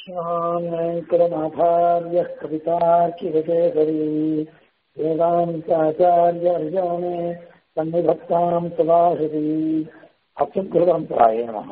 श्रीमान् वेङ्कटनाथार्यः कवितार्किगकेसरी वेदान्ताचार्यर्यो मे सन्निभक्ताम् सदाहरी அச்சுகிருதம்பராய நம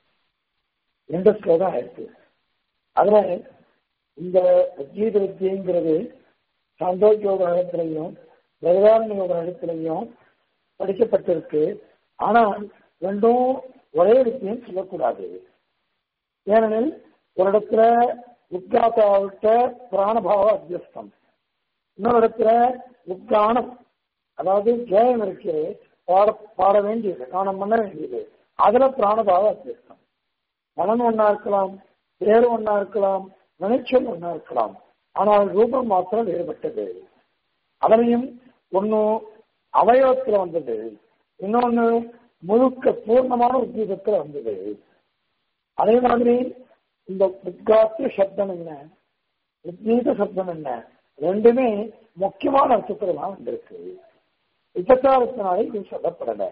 இந்த ஸ்லோகம் இருக்கு அதுல இந்த உத்கீத வித்தியங்கிறது சாந்தோக்கியோக இடத்திலையும் வேதாரண்யோக இடத்திலையும் படிக்கப்பட்டிருக்கு ஆனால் ரெண்டும் ஒரே வித்தியம் சொல்லக்கூடாது ஏனெனில் ஒரு இடத்துல உத்காத்தாவிட்ட பிராணபாவ அத்தியஸ்தம் இன்னொரு இடத்துல உத்கானம் அதாவது ஜெயம் இருக்கு பாட பாட வேண்டியது காணம் பண்ண வேண்டியது அதுல பிராணபாவ அத்தியஸ்தம் மனம் ஒன்னா இருக்கலாம் பேரு ஒன்னா இருக்கலாம் நினைச்சல் ஒன்னா இருக்கலாம் ஆனால் ரூபம் மாத்திரம் வேறுபட்டது அதனையும் ஒன்னும் அவயவத்துல வந்தது இன்னொன்னு முழுக்க பூர்ணமான உத்கீதத்துல வந்தது அதே மாதிரி இந்த உத்காத்து சப்தம் என்ன உத்கீத சப்தம் என்ன ரெண்டுமே முக்கியமான அர்த்தத்துல தான் வந்திருக்கு உபச்சாரத்தினாலே இது சொல்லப்படல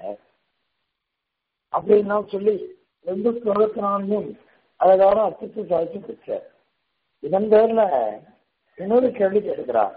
அப்படின்னு சொல்லி ரெண்டு ஸ்லோகத்தினாலையும் அழகான அர்த்தத்தை சாதிச்சு வச்சார் இதன் பேர்ல இன்னொரு கேள்வி கேட்கிறார்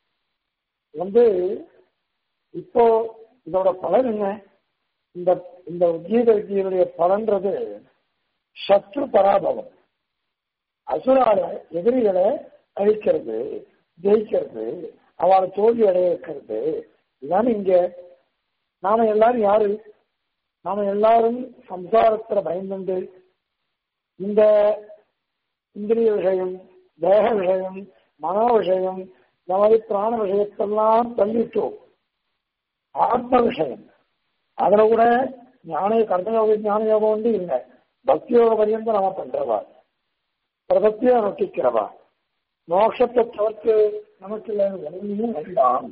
வந்து இப்போ இதோட பலன் என்ன இந்த இந்த உத்கீத வித்தியுடைய பலன்றது சத்ரு பராபவம் அசுரால எதிரிகளை அழிக்கிறது ஜெயிக்கிறது அவளை தோல்வி அடைய வைக்கிறது இதுதான் இங்க நாம எல்லாரும் யாரு நாம எல்லாரும் சம்சாரத்துல பயந்துண்டு இந்த இந்திரிய விஷயம் தேக விஷயம் மனோ விஷயம் இந்த மாதிரி பிராண விஷயத்தெல்லாம் தள்ளிட்டோம் ஆத்ம விஷயம் அதுல கூட ஞான கர்மயோக ஞான யோகம் வந்து இல்லை பக்தியோக பரியந்தம் நாம பண்றவா பிரபத்தியை நொட்டிக்கிறவா மோட்சத்தை தவிர்த்து நமக்கு ஒன்றும் வேண்டாம்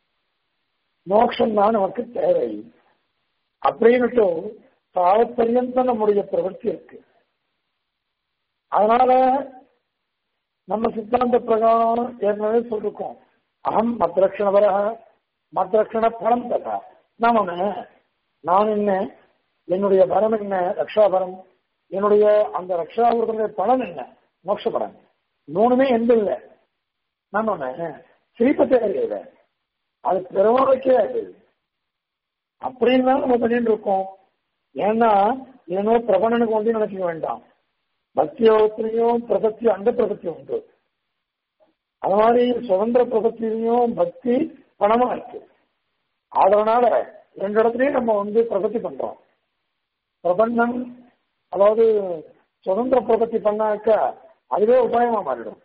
மோட்சம் தான் நமக்கு தேவை அப்படின்னுட்டு தாவப்பரியந்தம் நம்முடைய பிரவர்த்தி இருக்கு அதனால நம்ம சித்தாந்த பிரகாரம் ஏற்கனவே சொல்லிருக்கோம் அகம் மத்ரக்ஷண வர மத்ரக்ஷண பலம் தரா நாம நான் என்ன என்னுடைய பலம் என்ன ரக்ஷாபரம் என்னுடைய அந்த ரக்ஷாபுரத்தினுடைய பலன் என்ன மோட்ச பலன் மூணுமே எந்த இல்லை நம்ம ஸ்ரீபத்தே இல்லை அது பெருமாளுக்கே அது அப்படின்னு தான் நம்ம பண்ணிட்டு இருக்கோம் ஏன்னா ஏனோ பிரபணனுக்கு வந்து நினைக்க வேண்டாம் பக்தியோகத்திலையும் பிரபத்தி அந்த பிரபத்தி உண்டு அது மாதிரி சுதந்திர பிரபத்திலையும் பக்தி பணமா இருக்கு அதனால ரெண்டு இடத்துலயும் நம்ம வந்து பிரபத்தி பண்றோம் பிரபந்தம் அதாவது சுதந்திர பிரபத்தி பண்ணாக்க அதுவே உபாயமா மாறிடும்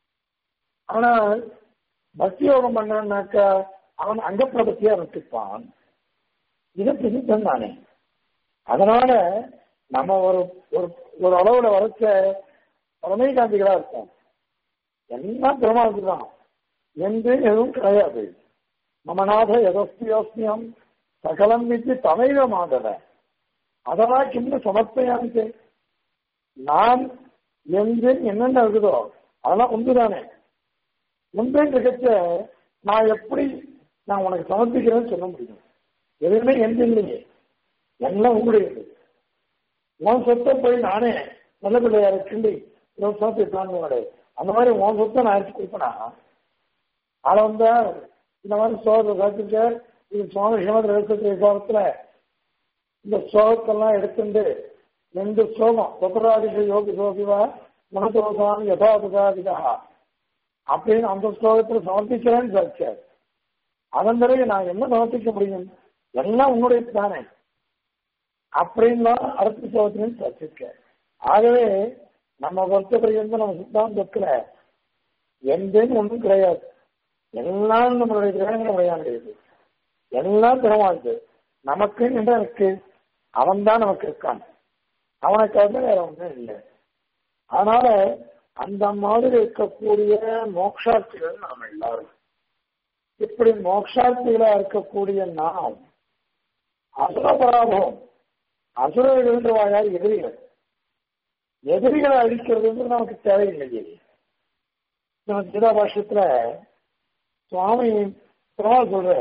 ஆனால் பக்தி யோகம் பண்ணாக்க அவன் அங்க பிரபத்தியா ரசிப்பான் இது பிரசித்தம் தானே அதனால நம்ம ஒரு ஒரு ஒரு அளவுல வரைச்ச பரமை காந்திகளா இருக்கும் எல்லாம் பெருமாளுக்கு தான் என்று எதுவும் கிடையாது மமநாத எதஸ்தியோஸ்மியம் சகலம் வித்து தமைவ மாதவ அதெல்லாம் கிண்ண சமர்ப்பையாச்சு நான் என்று என்னென்ன இருக்குதோ அதெல்லாம் உண்டுதானே உண்டுன்னு இருக்கச்ச நான் எப்படி நான் உனக்கு சமர்ப்பிக்கிறேன்னு சொல்ல முடியும் எதுவுமே எந்த இல்லையே எல்லாம் உங்களுடையது உன் சொத்தை போய் நானே நல்ல பிள்ளையா இருக்குண்டி இவன் சொத்தை தாங்குவாடு அந்த மாதிரி உன் சொத்தை நான் எடுத்து கொடுப்பனா அதை வந்தா இந்த மாதிரி சோகத்தை காத்துக்க இது சுவாமி ஹேமந்த ரகசிய சோகத்துல இந்த சோகத்தெல்லாம் எடுத்துட்டு ரெண்டு சோகம் தொத்தராதிக யோகி சோகிவா மனதோசாமி யதாபதாதிகா அப்படின்னு அந்த ஸ்லோகத்தில் சமர்ப்பிக்கிறேன்னு சார் அதன் பிறகு நான் என்ன சமர்ப்பிக்க முடியும் எல்லாம் உன்னுடைய தானே அப்படின்லாம் அடுத்த ஸ்லோகத்திலையும் சர்ச்சிருக்க ஆகவே நம்ம பொறுத்த பிறகு நம்ம சித்தாந்தத்துல எந்தேன்னு ஒன்றும் கிடையாது எல்லாம் நம்மளுடைய கிரகங்கள் விளையாடுது எல்லாம் திறமாகுது நமக்கு என்ன இருக்கு அவன் தான் நமக்கு இருக்கான் அவனுக்காக வேற ஒன்றும் இல்லை அதனால அந்த மாதிரி இருக்கக்கூடிய மோக்ஷார்த்திகள் நாம் எல்லாரும் இப்படி மோக்ஷார்த்திகளா இருக்கக்கூடிய நாம் அசுர பராபவம் அசுரர்கள் வாயார் எதிரிகள் எதிரிகளை அழிக்கிறது நமக்கு தேவையில்லையே நம்ம கீதா பாஷ்யத்துல சுவாமி பெருமாள் சொல்ற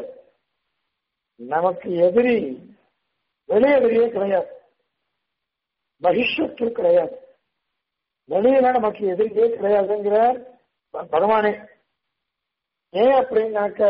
நமக்கு எதிரி வெளி எதிரியே கிடையாது பகிஷ்வத்து கிடையாது வெளியில நமக்கு எதிரியே கிடையாதுங்கிற பகவானே ஏன் அப்படின்னாக்க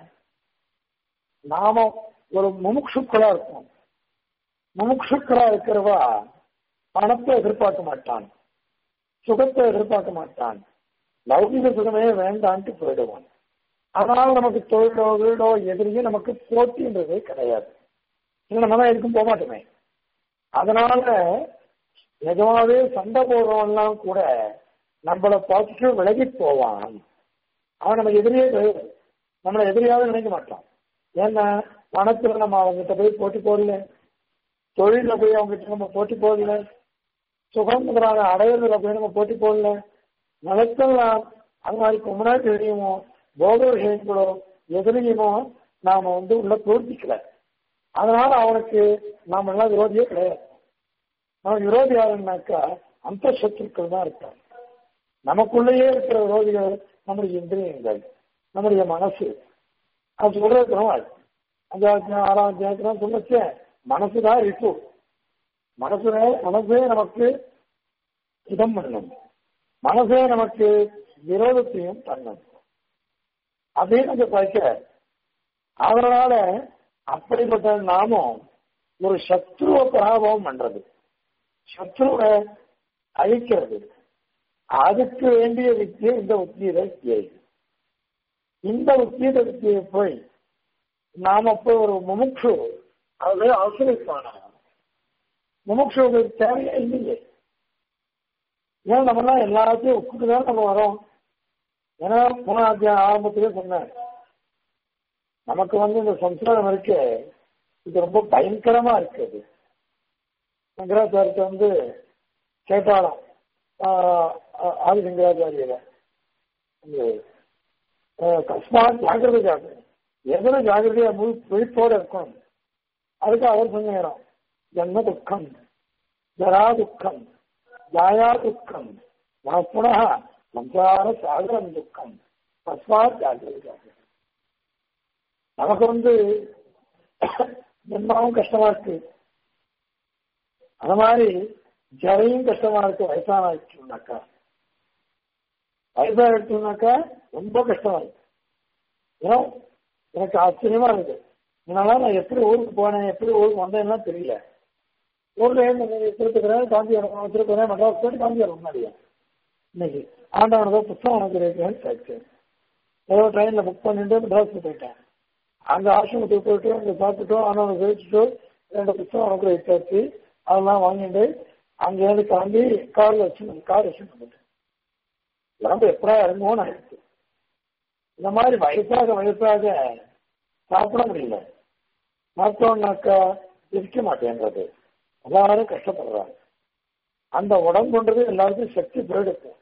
நாம ஒரு முமுட்சுக்களா இருக்கும் முமுட்சுக்களா இருக்கிறவா பணத்தை எதிர்பார்க்க மாட்டான் சுகத்தை எதிர்பார்க்க மாட்டான் லௌகிக சுகமே வேண்டான்ட்டு போயிடுவான் அதனால நமக்கு தொழிலோ வீடோ எதிரியும் நமக்கு போட்டின்றதே கிடையாது இல்லை நம்ம தான் எதுக்கும் போக மாட்டோமே அதனால நிஜமாவே சண்டை போடுறவன்லாம் கூட நம்மளை பார்த்துட்டு விலகி போவான் அவன் நம்ம எதிரியே கிடையாது நம்மளை எதிரியாவது நினைக்க மாட்டான் ஏன்னா பணத்துல நம்ம அவங்ககிட்ட போய் போட்டி போடல தொழில போய் அவங்ககிட்ட நம்ம போட்டி போடல சுகந்திரான அடையிறதுல போய் நம்ம போட்டி போடல நிலத்தெல்லாம் அது மாதிரி முன்னாடி தெரியுமோ போக விஷயங்களோ எதிரியுமோ நாம வந்து உள்ள தோற்பிக்கல அதனால அவனுக்கு நாம எல்லாம் விரோதியே கிடையாது நமக்கு விரோதி யாருன்னாக்கா அந்த சத்துருக்கள் தான் இருக்காங்க நமக்குள்ளேயே இருக்கிற விரோதிகள் நம்முடைய இந்திரியங்கள் நம்முடைய மனசு அது சொல்றது அஞ்சாவது ஆறாம் அத்தியாயத்துல சொன்னச்சே மனசுதான் இருக்கு மனசுனே மனசே நமக்கு இதம் பண்ணும் மனசே நமக்கு விரோதத்தையும் பண்ணும் அப்படின்னு அந்த படிக்கிற அதனால அப்படிப்பட்ட நாமும் ஒரு சத்ருவ பராபவம் பண்றது சத்ருவை அழிக்கிறது அதுக்கு வேண்டிய வித்தியை இந்த உத்தீத வித்தியை இந்த உத்தீத வித்தியை போய் நாம போய் ஒரு முமுட்சு அதுல அவசரிப்பான முமுட்சுக்கு தேவையே இல்லையே ஏன் நம்மலாம் எல்லாத்தையும் ஒப்புட்டு தான் நம்ம வரோம் ஏன்னா மூணாம் அத்தியாயம் ஆரம்பத்திலே சொன்னேன் நமக்கு வந்து இந்த சம்ஸ்காரம் இருக்கு இது ரொம்ப பயங்கரமா இருக்குது சங்கராச்சாரியத்தை வந்து கேட்டாலும் ஆதி சங்கராச்சாரியரை கஸ்மாத் ஜாகிரதை ஜாகிரதை எதுல ஜாகிரதையா முழு விழிப்போட இருக்கணும் அதுக்கு அவர் சொன்னேன் ஜன்ம துக்கம் ஜரா துக்கம் ஜாயா துக்கம் புனः சம்சார சாகரம் துக்கம் தஸ்மாத் ஜாகிரதை ஜாகிரதை நமக்கு வந்து ஜென்மாவும் கஷ்டமா இருக்கு அது மாதிரி ஜரையும் கஷ்டமா இருக்கு வயசான ஆயிடுச்சுனாக்கா வயசாயிடுச்சுனாக்கா ரொம்ப கஷ்டமா இருக்கு ஏன்னா எனக்கு ஆச்சரியமா இருக்கு இதனால நான் எப்படி ஊருக்கு போனேன் எப்படி ஊருக்கு வந்தேன்னா தெரியல ஊர்ல இருந்து திருப்பதிக்கிறேன் காந்தியாரம் திருப்பதி மெட்ராஸ் போயிட்டு காந்தியாரம் முன்னாடியா இன்னைக்கு ஆண்டவனதோ புத்தகம் உனக்கு இருக்கிறேன்னு கேட்டு ஏதோ ட்ரெயின்ல புக் பண்ணிட்டு மெட்ராஸ் போயிட்டேன் அங்க ஆசிரமத்துக்கு போயிட்டு அங்க சாப்பிட்டுட்டு ஆனவனை கழிச்சுட்டு ரெண்டு புத்தகம் உனக்கு வச்சாச்சு அதெல்லாம் வாங்கிட்டு அங்கேருந்து கிளம்பி கார்ல வச்சு கார் வச்சு வந்துட்டேன் உடம்பு எப்படா இறங்குவோன்னு ஆயிடுச்சு இந்த மாதிரி வயசாக வயசாக சாப்பிட முடியல சாப்பிட்டோம்னாக்கா இருக்க மாட்டேன்றது எல்லாரும் கஷ்டப்படுறாங்க அந்த உடம்புன்றது எல்லாருக்கும் சக்தி போயிடுச்சு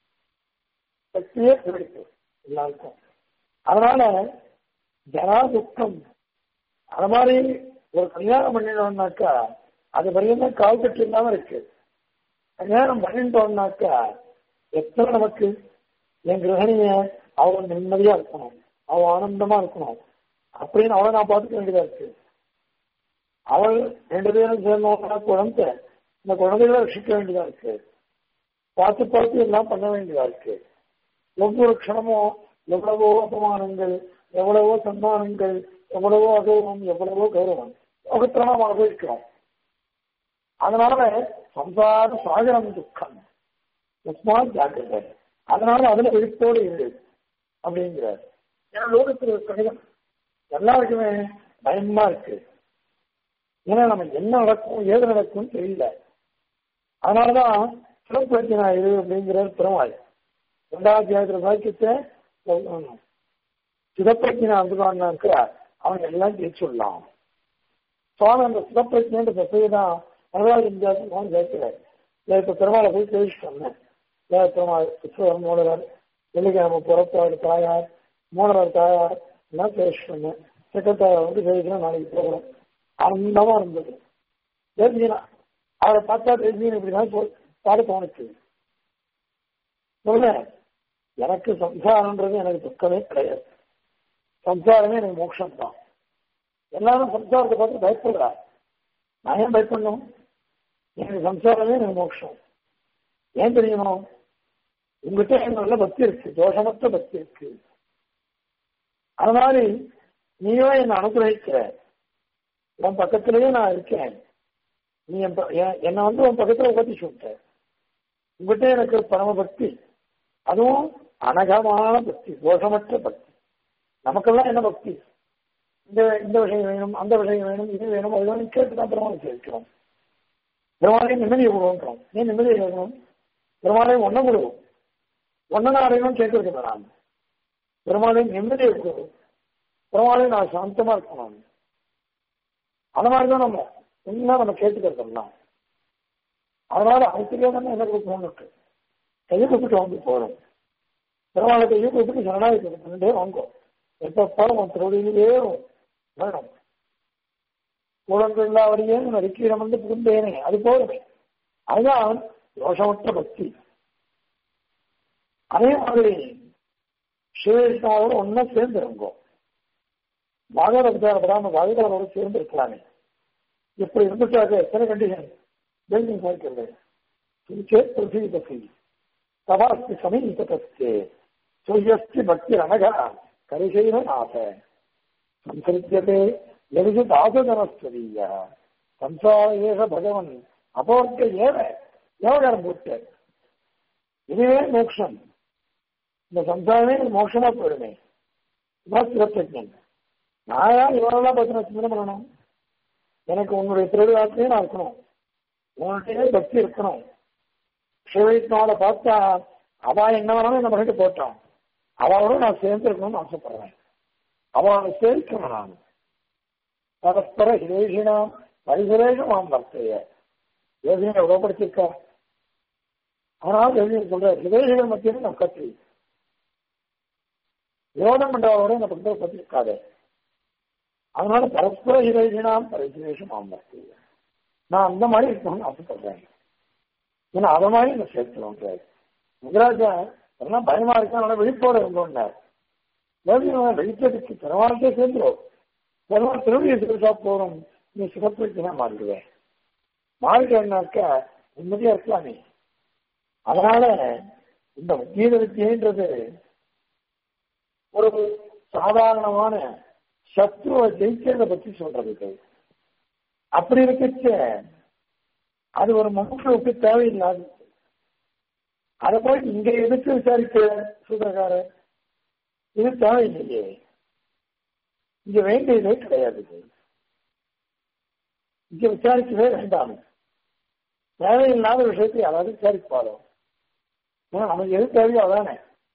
சக்தியே போயிடுச்சு எல்லாருக்கும் அதனால ஜனா துக்கம் அது மாதிரி ஒரு கல்யாணம் பண்ணினோம்னாக்கா அது வரையும் கால் கட்டு இல்லாம இருக்கு கல்யாணம் பண்ணிட்டோம்னாக்கா எத்தனை நமக்கு என் கிரகணிய அவள் நிம்மதியா இருக்கணும் அவள் ஆனந்தமா இருக்கணும் அப்படின்னு அவளை நான் பார்த்துக்க வேண்டியதா இருக்கு அவள் ரெண்டு பேரும் சேர்ந்தோம்னா குழந்தை இந்த குழந்தைகளை ரசிக்க வேண்டியதா இருக்கு பார்த்து பார்த்து எல்லாம் பண்ண வேண்டியதா இருக்கு ஒவ்வொரு க்ஷணமும் எவ்வளவோ அபமானங்கள் எவ்வளவோ சன்மானங்கள் எவ்வளவோ அகௌரவம் எவ்வளவோ கௌரவம் லோகத்துல நாம் அனுபவிக்கிறோம் அதனால சம்சார சாகரம் துக்கம் உஸ்மான் ஜாக்கிரதை அதனால அதுல விழிப்போடு இரு அப்படிங்கிறார் ஏன்னா லோகத்தில் ஒரு கணிதம் எல்லாருக்குமே பயமா இருக்கு ஏன்னா நம்ம என்ன நடக்கும் ஏது நடக்கும்னு தெரியல அதனாலதான் சிறப்பு இரு அப்படிங்கிறார் பெருமாள் ரெண்டாவது அத்தியாயத்துல வாக்கியத்தை சிதப்பிரஜனை வந்துடுவான்னாக்க அவன் எல்லாம் ஜெயிச்சுடலாம் சுவாமி அந்த சிதப்பிரஜன்ற தப்பையை தான் வரலாறு இந்தியாவுக்கு ஜெயிக்கிறார் இப்ப பெருமாளை போய் பேசிட்டு வந்தேன் ஏ பெருமாள் கிருஷ்ணவர் மூலவர் வெள்ளிக்கிழமை புறப்பாடு தாயார் மூலவர் தாயார் எல்லாம் பேசிட்டு வந்தேன் செக்ரட்டாரி வந்து பேசினா நாளைக்கு போகணும் ஆனந்தமா இருந்தது தெரிஞ்சுனா அவரை பார்த்தா தெரிஞ்சு இப்படிதான் பாட தோணுச்சு சொல்ல எனக்கு சம்சாரம்ன்றது எனக்கு துக்கமே கிடையாது சம்சாரமே எனக்கு மோட்சம் தான் எல்லாரும் சம்சாரத்தை பார்த்து பயப்படுறா நான் ஏன் பயப்படணும் எனக்கு சம்சாரமே எனக்கு மோட்சம் ஏன் தெரியுமா உங்ககிட்ட எனக்கு நல்ல பக்தி இருக்கு தோஷமற்ற பக்தி இருக்கு அது மாதிரி நீயும் என்னை அனுகிரகிக்கிற உன் பக்கத்திலேயே நான் இருக்கேன் நீ என் ப- என்- என்னை வந்து உன் பக்கத்துல உபதிச்சு விட்ட உங்ககிட்ட எனக்கு பரம பக்தி அதுவும் அனகமான பக்தி தோஷமற்ற பக்தி நமக்கெல்லாம் என்ன பக்தி இந்த இந்த விஷயம் வேணும் அந்த விஷயம் வேணும் இது வேணும் அது வேணும் கேட்டு தான் பெருமாள் சேர்க்கிறோம் பெருமாளையும் நிம்மதியை கொடுன்றோம் நீ நிம்மதியை வேணும் பெருமாளையும் ஒன்ன கொடுவோம் ஒன்னு அடையணும் கேட்கறது நான் பெருமாளையும் நிம்மதியை கொடுக்கும் பெருமாளையும் நான் சாந்தமா இருக்கணும் அந்த மாதிரி தான் நம்ம என்ன நம்ம கேட்டுக்கிறதெல்லாம் அதனால அதுக்கே தானே என்ன கொடுக்கணும்னு கையை கொடுத்துட்டு வந்து போறோம் பெருமாளை கையை கொடுத்துட்டு சரணாகி பண்ணிட்டே வாங்கும் எப்ப போறோம் உன் திருவடியிலே வேணும் குழந்தைல்லாவடியே நறுக்கீரம் வந்து புகுந்தேனே அது போதுமே அதுதான் தோஷமற்ற பக்தி அதே மாதிரி சிவகிருஷ்ணாவோட ஒன்னா சேர்ந்து இருங்கோம் பாகவத விசாரப்படாம பாகவதோட சேர்ந்து இருக்கலாமே இப்படி இருந்துட்டாக்க எத்தனை கண்டிஷன் பில்டிங் பார்க்கிறது சுச்சே பிருத்திவி பசி தவாஸ்தி சமீபத்தஸ்தே சூரியஸ்தி பக்தி அனகா கரிசைன நாச சம்சரித்தியதே எரிசு தாசதனஸ்வதீய சம்சார ஏக பகவன் அபோர்க்க ஏவ ஏவகாரம் போட்டு இதுவே மோட்சம் இந்த சம்சாரமே எனக்கு மோட்சமா போயிடுமே இதான் சிவப்பிரஜன் நாயா இவரெல்லாம் பார்த்து நான் சிந்தனை பண்ணணும் எனக்கு உன்னுடைய திருவிழாத்தையும் நான் இருக்கணும் உன்னுடைய பக்தி இருக்கணும் சிவவிஷ்ணாவை பார்த்தா அவ என்ன வேணாலும் என்ன பண்ணிட்டு போட்டான் அவளோட நான் சேர்ந்து இருக்கணும்னு ஆசைப்படுறேன் அவளை சேர்க்கணும் நான் பரஸ்பர ஹிரேஷினாம் பரிசுரேஷம் ஆம் வர்த்தைய யோசினை உடப்படுத்திருக்கா ஆனால் யோசினை சொல்ற ஹிரேஷிகள் மத்தியில் நான் கத்தி விரோதம் பண்றவரோட என்ன பண்ற பத்தி இருக்காது அதனால பரஸ்பர ஹிரேஷினாம் பரிசுரேஷம் ஆம் வர்த்தைய நான் அந்த மாதிரி இருக்கணும்னு ஆசைப்படுறேன் ஏன்னா அதை மாதிரி நான் சேர்க்கணும் முகராஜா எல்லாம் பயமா இருக்கா நல்லா விழிப்போட இருந்தோம்னார் வெளிச்சத்துக்கு பெருமாளுக்கே சேர்ந்துரும் பெருமாள் திருவிழி சிகிச்சா போறோம் நீ சிறப்பிச்சுனா மாறிடுவேன் மாறிட்டேன்னாக்கா நிம்மதியா இருக்கலாமே அதனால இந்த கீத வித்தியன்றது ஒரு சாதாரணமான சத்ருவை ஜெயிக்கிறத பத்தி சொல்றது இது. அப்படி இருக்கச்ச அது ஒரு மனுஷனுக்கு தேவையில்லாது அதை போய் இங்க எதுக்கு விசாரிக்க சூத்திரக்காரர் இது தேவையில்லையே இங்க வேண்டியதே கிடையாது இது. இங்க விசாரிக்கவே வேண்டாம் தேவையில்லாத விஷயத்தை யாராவது விசாரிப்பாரோ ஏன்னா நமக்கு எது தேவையோ அதானே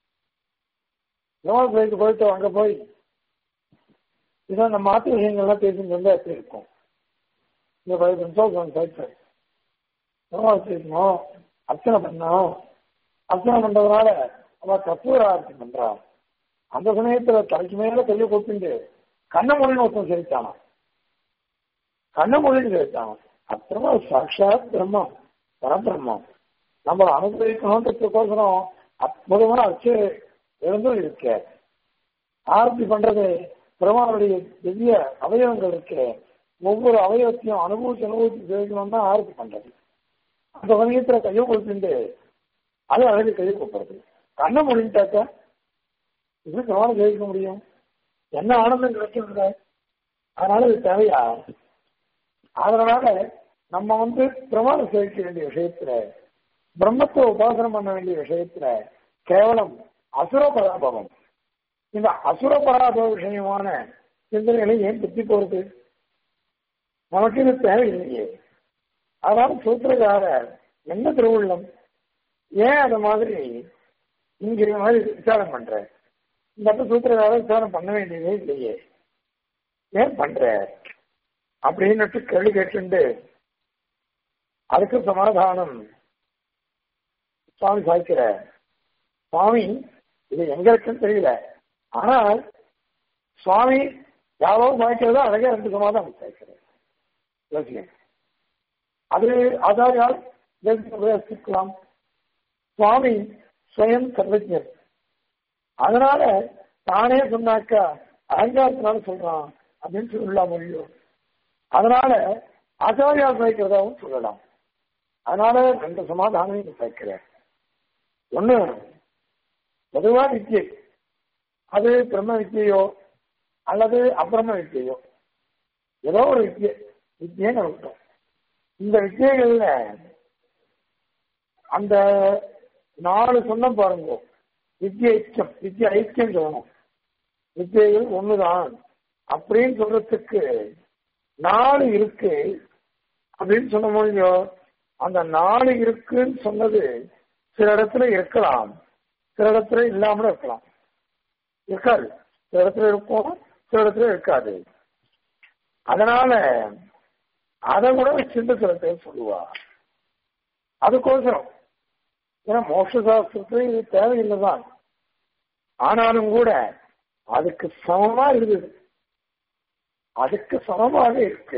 யோகா கோயிலுக்கு போயிட்டு அங்க போய் இதான் நம்ம மாற்று விஷயங்கள்லாம் பேசிட்டு இருந்தா எப்படி இருக்கும் இந்த பதினஞ்சு நிமிஷம் போயிட்டு யோகா பேசணும் அர்ச்சனை பண்ணணும் அர்ச்சனை பண்றதுனால அவ கற்பூர ஆர்த்தி பண்றா அந்த சமயத்துல தலைக்கு மேல கையை கொடுத்துட்டு கண்ண மொழின்னு ஒருத்தன் சிரிச்சானா கண்ண மொழின்னு சிரிச்சான் அப்புறமா சாட்சாத் பிரம்மம் பரபிரம்மம் நம்ம அனுபவிக்கணுன்றதுக்கோசரம் அற்புதமான அச்சு எழுந்தும் இருக்க ஆரத்தி பண்றது பெருமானுடைய திவ்ய அவயவங்கள் இருக்கு ஒவ்வொரு அவயவத்தையும் அனுபவிச்சு அனுபவிச்சு ஜெயிக்கணும் தான் ஆரத்தி பண்றது அந்த சமயத்துல கையை கொடுத்துட்டு அது அழகு கையை கூப்பிடுறது கண்ணை மொழிட்டாக்க இது கவனம் ஜெயிக்க முடியும் என்ன ஆனந்தம் கிடைக்கிறது அதனால இது தேவையா அதனால நம்ம வந்து பிரமாணம் சேவிக்க வேண்டிய விஷயத்துல பிரம்மத்தை உபாசனம் பண்ண வேண்டிய விஷயத்துல கேவலம் அசுர பராபவம் இந்த அசுர பராபவ விஷயமான சிந்தனைகளை ஏன் பற்றி போறது நமக்கு இது தேவையில்லையே அதனால சூத்திரக்காரர் என்ன திருவுள்ளம் ஏன் அது மாதிரி இங்க இந்த மாதிரி விசாரம் பண்ற இந்த அப்ப சூத்திரக்காரர் விசாரம் பண்ண வேண்டியதே இல்லையே ஏன் பண்ற அப்படின்னு கேள்வி கேட்டுண்டு அதுக்கு சமாதானம் சுவாமி சாய்க்கிற சுவாமி இது எங்க இருக்குன்னு தெரியல ஆனால் சுவாமி யாரோ சாய்க்கிறதோ அழகா ரெண்டு சமாதானம் சாய்க்கிறார் யோசிங்க அது ஆதாரியால் உபயோகிக்கலாம் சுவாமி ஸ்வயம் சர்வஜர் அதனால தானே சொன்னாக்கா அகங்காரத்தினால சொல்றான் அப்படின்னு சொல்லலாம் முடியும் அதனால ஆச்சாரியா வைக்கிறதாவும் சொல்லலாம் அதனால ரெண்டு சமாதானம் இங்க சேர்க்கிறேன் ஒண்ணு பொதுவா வித்தியை அது பிரம்ம வித்தியையோ அல்லது அப்பிரம வித்தியையோ ஏதோ ஒரு வித்தியை வித்தியன்னு இருக்கட்டும் இந்த வித்தியைகள்ல அந்த நாலு சொன்ன பாருங்க வித்திய ஐக்கியம் வித்திய ஐக்கியம் சொல்லணும் வித்தியைகள் ஒண்ணுதான் அப்படின்னு சொல்றதுக்கு நாலு இருக்கு அப்படின்னு சொன்ன முடியும் அந்த நாலு இருக்குன்னு சொன்னது சில இடத்துல இருக்கலாம் சில இடத்துல இல்லாமலும் இருக்கலாம் இருக்காது சில இடத்துல இருக்கும் சில இடத்துல இருக்காது அதனால அதை கூட வச்சிருந்து சில பேர் சொல்லுவா அதுக்கோசரம் ஏன்னா மோட்ச சாஸ்திரத்துல இது தேவையில்லைதான் ஆனாலும் கூட அதுக்கு சமமா இருக்குது அதுக்கு சமமாக இருக்கு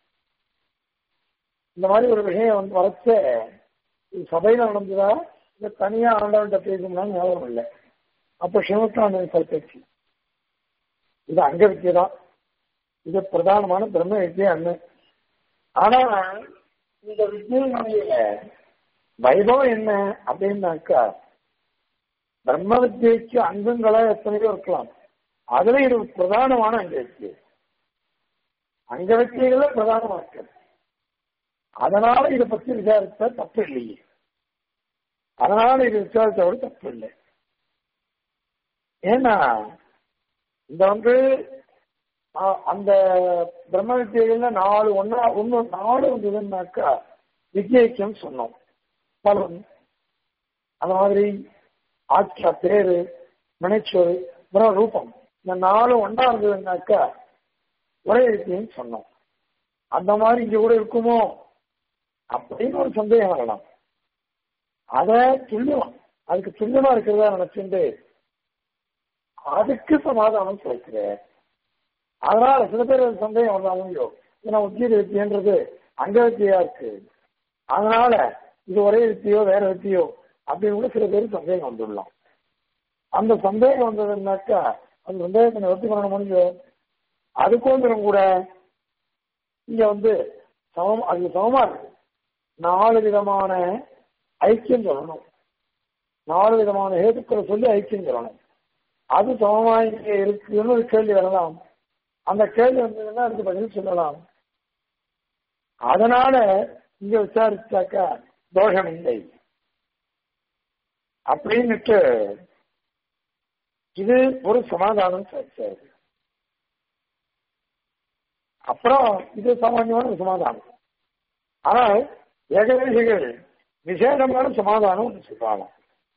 இந்த மாதிரி ஒரு விஷயம் வந்து வரைச்ச இது சபையில நடந்ததா இல்ல தனியா ஆண்டவன்கிட்ட பேசணும்னா ஞாபகம் இல்லை அப்ப சிவகானந்தன் கல்பேச்சு இது அங்க வித்தியதான் இது பிரதானமான பிரம்ம வித்தியை அண்ணு ஆனா இந்த வித்தியினுடைய வைபவம் என்ன அப்படின்னாக்கா பிரம்ம வித்தியைக்கு அங்கங்களா எத்தனையோ இருக்கலாம் அதுல இது பிரதானமான அங்க வித்தியை அங்க வித்தியைகள பிரதானமா இருக்கு அதனால இதை பத்தி விசாரிச்சா தப்பு இல்லையே அதனால இது விசாரிச்சோட தப்பு இல்லை ஏன்னா இந்த வந்து அந்த பிரம்ம வித்தியில நாலு ஒன்னா ஒன்னு நாலு வந்ததுன்னாக்கா வித்யைக்கம் சொன்னோம் பலன் அந்த மாதிரி ஆட்சியா பேரு நினைச்சொரு அப்புறம் ரூபம் இந்த நாலு ஒன்னா இருந்ததுன்னாக்கா ஒரே வித்தியன்னு சொன்னோம் அந்த மாதிரி இங்க கூட இருக்குமோ அப்படின்னு ஒரு சந்தேகம் வரலாம் அத துல்லியம் அதுக்கு துல்லியமா இருக்கிறதா நினைச்சுட்டு அதுக்கு சமாதானம் சொல்கிறேன் அதனால சில பேர் சந்தேகம் வந்தாலும் ஏன்னா உத்தியோக வித்தியன்றது அங்க வித்தியா இருக்கு அதனால இது ஒரே வித்தியோ வேற வித்தியோ அப்படின்னு கூட சில பேர் சந்தேகம் வந்துடலாம் அந்த சந்தேகம் வந்ததுன்னாக்கா அந்த சந்தேகத்தை நிவர்த்தி பண்ண முடியும் அதுக்கோசரம் கூட இங்க வந்து சமம் அது சமமா இருக்கு நாலு விதமான ஐக்கியம் சொல்லணும் நாலு விதமான ஹேதுக்களை சொல்லி ஐக்கியம் சொல்லணும் அது சமமா இங்க இருக்குன்னு ஒரு கேள்வி வரலாம் அந்த கேள்வி வந்ததுன்னா அதுக்கு பதில் சொல்லலாம் அதனால இங்க விசாரிச்சாக்கா தோஷம் இல்லை அப்படின்னுட்டு இது ஒரு சமாதானம் சார் அப்புறம் இது சாமானியமான ஒரு சமாதானம் ஆனால் ஏகதேசிகள் விசேஷமான சமாதானம் ஒன்று சொல்றாங்க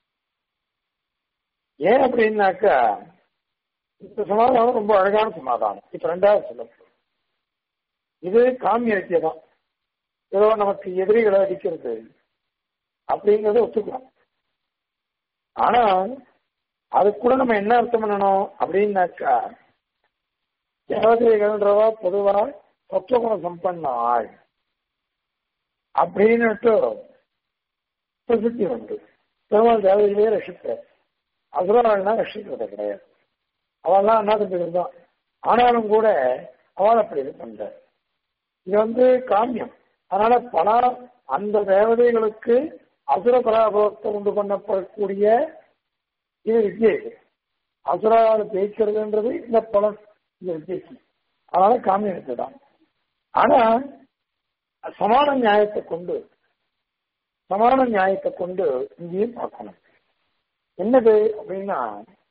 ஏன் அப்படின்னாக்கா இந்த சமாதானம் ரொம்ப அழகான சமாதானம் இப்ப ரெண்டாவது சொல்ல இது காமிய தான் ஏதோ நமக்கு எதிரிகளை அடிக்கிறது அப்படிங்கறத ஒத்துக்கலாம் ஆனா அது கூட நம்ம என்ன அர்த்தம் பண்ணணும் அப்படின்னாக்கா தேவதைகள்ன்றவா பொதுவா சத்துவகுண சம்பன்ன ஆள் அப்படின்னுட்டு பிரசித்தி உண்டு பெருமாள் தேவதைகளே ரசிப்பார் அசுரர்கள்னா ரசிக்கிறது கிடையாது அவெல்லாம் என்ன தம்பிகள் தான் ஆனாலும் கூட அவள் அப்படி இது பண்ற இது வந்து காமியம் அதனால பல அந்த தேவதைகளுக்கு அசுர பராபவத்தை உண்டு பண்ணப்படக்கூடிய இது வித்தியை இது அசுரால ஜெயிக்கிறதுன்றது இந்த பலன் இந்த வித்தியைக்கு அதனால காமியத்தை தான் ஆனா சமான நியாயத்தை கொண்டு சமான நியாயத்தை கொண்டு இங்கேயும் பார்க்கணும் என்னது அப்படின்னா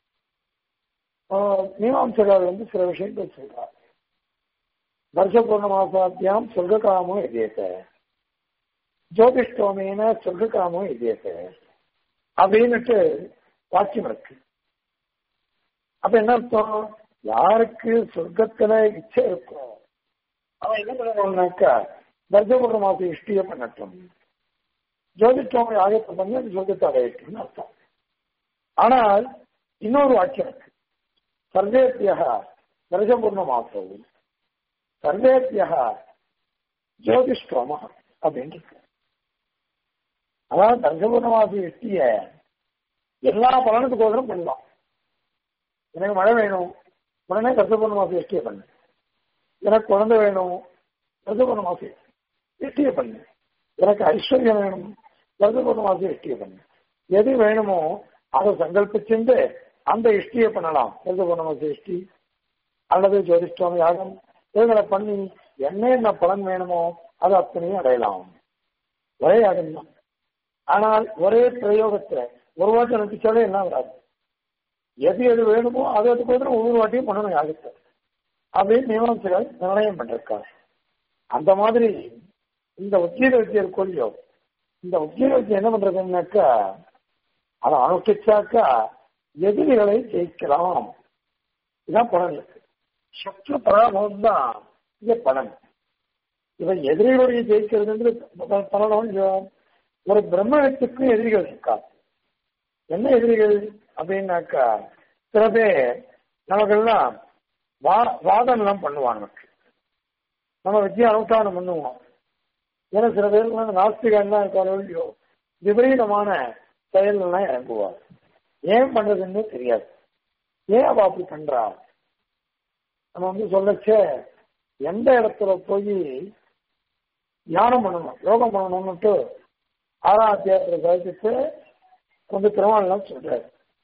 மீமாம்சகார் வந்து சில விஷயங்கள் சொல்றார் வருஷ பூர்ணமாசாத்தியாம் சொர்க்ககாமோ எதியத்த ஜோதிஷ்டோமேன சொர்க்ககாமோ எதியத்த அப்படின்னுட்டு வாக்கியம் இருக்கு அப்ப என்ன அர்த்தம் யாருக்கு சொர்க்கத்துல இச்சை இருக்கும் அவன் என்ன பண்ணணும்னாக்கா தர்ஜபூர்ண மாசம் இஷ்டிய பண்ணட்டும் ஜோதிஷ்டோமை ஆயத்தை பண்ணி அந்த சொர்க்கத்தை அடையட்டும்னு அர்த்தம் ஆனால் இன்னொரு வாக்கியம் இருக்கு சர்வேத்தியக தர்ஜபூர்ண மாசம் சர்வேத்தியக ஜோதிஷ்டோம அப்படின்னு இருக்கு அதாவது தர்ஜபூர்ண மாசம் இஷ்டிய எல்லா பலனுக்கு பண்ணலாம் எனக்கு மழை வேணும் உடனே கர்த்தபூர்ண மாசம் எஷ்டிய பண்ணு எனக்கு குழந்தை வேணும் கர்த்தபூர்ண மாசம் எஷ்டிய பண்ணு எனக்கு ஐஸ்வர்யம் வேணும் பிரதபூர்ணமாசி இஷ்டிய பண்ணு எது வேணுமோ அதை சங்கல்பிச்சுண்டு அந்த இஷ்டியை பண்ணலாம் பிரதபூர்ணமாசி இஷ்டி அல்லது ஜோதிஷ்டம் யாகம் இவங்களை பண்ணி என்ன என்ன பலன் வேணுமோ அது அத்தனையும் அடையலாம் ஒரே யாகம் தான் ஆனால் ஒரே பிரயோகத்துல ஒரு வாட்டி நினைச்சாலே என்ன வராது எது எது வேணுமோ அது அதுக்கு ஒவ்வொரு வாட்டியும் பண்ணணும் யாகத்தை அப்படின்னு நியமனத்தில் நிர்ணயம் பண்ணிருக்காங்க அந்த மாதிரி இந்த உத்கீத வித்தியை கொள்ளியோ இந்த உத்கீத வித்தியை என்ன பண்றதுன்னாக்கா அதை அனுஷ்டிச்சாக்கா எதிரிகளை ஜெயிக்கலாம் இதான் பலன் இருக்கு சத்ரு பராபவம் தான் இங்க பலன் இவன் எதிரிகளுடைய ஜெயிக்கிறதுன்றது பலனும் ஒரு பிரம்மத்துக்கு எதிரிகள் இருக்கா என்ன எதிரிகள் அப்படின்னாக்கா சில பேர் நமக்கெல்லாம் வா வாதம் எல்லாம் பண்ணுவாங்க நம்ம வித்தியா அனுஷ்டானம் பண்ணுவோம் ஏன்னா சில பேருக்கு வந்து நாஸ்திகம்லாம் இருக்காரோ இல்லையோ விபரீதமான செயல்லாம் இறங்குவார் ஏன் பண்றதுன்னு தெரியாது ஏன் அவ அப்படி பண்றா நம்ம வந்து சொல்லச்சே எந்த இடத்துல போய் தியானம் பண்ணணும் யோகம் பண்ணணும்னுட்டு ஆறாம் அத்தியாயத்தில் சாதிச்சுட்டு கொஞ்சம் திருமணம் சொல்றாரு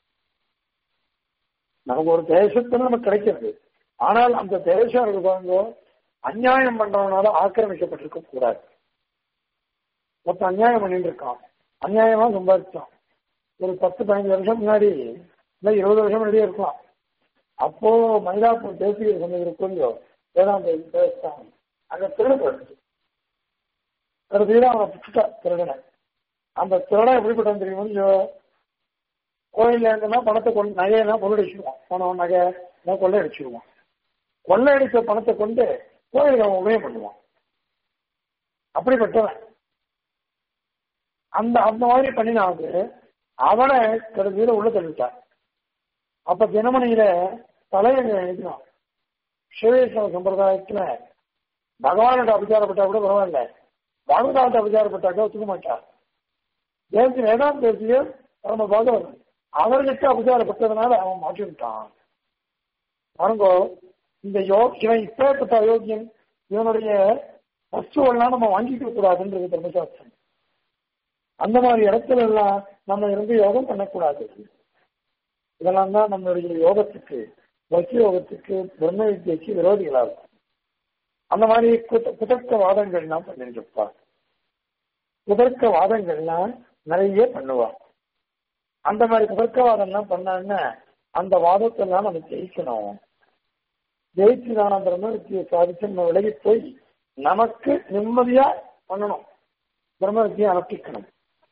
நமக்கு ஒரு தேசத்துல நமக்கு கிடைக்கிறது ஆனால் அந்த தேசம் இருக்கு பாருங்க அநியாயம் பண்றவனால ஆக்கிரமிக்கப்பட்டிருக்க கூடாது மொத்தம் அநியாயம் பண்ணிட்டு இருக்கான் அநியாயமா சம்பாதிச்சான் ஒரு பத்து பதினஞ்சு வருஷம் முன்னாடி இல்லை இருபது வருஷம் முன்னாடியே இருக்கலாம் அப்போ மயிலாப்பூர் தேசிய சொன்னது கொஞ்சம் வேதாந்த பேசிட்டாங்க அங்க திருட போயிடுச்சு கடைசியில அவனை பிடிச்சிட்டா திருடனை அந்த திருடன் எப்படிப்பட்டான் தெரியுமா கோயில்ல இருந்தனா பணத்தை கொண்டு நகையெல்லாம் கொள்ளடிச்சிடுவான் பணம் நகை எல்லாம் கொள்ளையடிச்சிடுவான் கொள்ளையடிச்ச பணத்தை கொண்டு கோயிலுக்கு அவன் உபயோகம் பண்ணுவான் அப்படிப்பட்டவன் அந்த அந்த மாதிரி பண்ணினாவது அவனை கடைசியில உள்ள தள்ளிட்டான் அப்ப தினமணியில தலையங்க எழுதினான் சிவவேஸ்வர சம்பிரதாயத்துல பகவான்கிட்ட அபிச்சாரப்பட்டா கூட பரவாயில்ல பாகவதாட்ட அபிச்சாரப்பட்டாக்கா ஒத்துக்க மாட்டார் தேசி வேதாந்த தேசியர் பரம பாகவதன் அவர்கிட்ட அபிச்சாரப்பட்டதுனால அவன் மாற்றிவிட்டான் பாருங்கோ இந்த யோ இவன் இப்பேற்பட்ட அயோக்கியன் இவனுடைய வஸ்துவெல்லாம் நம்ம வாங்கிக்க கூடாதுன்றது தர்மசாஸ்திரம் அந்த மாதிரி இடத்துல எல்லாம் நம்ம இருந்து யோகம் பண்ணக்கூடாது இதெல்லாம் தான் நம்மளுடைய யோகத்துக்கு பக்தி யோகத்துக்கு பிரம்ம வித்தியக்கு விரோதிகளா இருக்கும் அந்த மாதிரி குத குதர்க்க வாதங்கள்லாம் பண்ணிட்டு இருப்பா குதர்க்க வாதங்கள்லாம் நிறைய பண்ணுவா அந்த மாதிரி குதர்க்கவாதம்லாம் பண்ணான்னா அந்த வாதத்தெல்லாம் நம்ம ஜெயிக்கணும் ஜெயிச்சு நான் பிரம்ம வித்தியை சாதிச்சு நம்ம விலகி போய் நமக்கு நிம்மதியா பண்ணணும் பிரம்ம வித்தியை அனுஷ்டிக்கணும்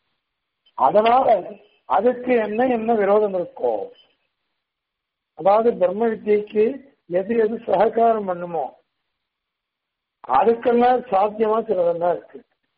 அதனால அதுக்கு என்ன என்ன விரோதம் இருக்கோ அதாவது பிரம்ம வித்தியைக்கு எது எது சககாரம் பண்ணுமோ அதுக்கெல்லாம் சாத்தியமா சிலதெல்லாம் இருக்கு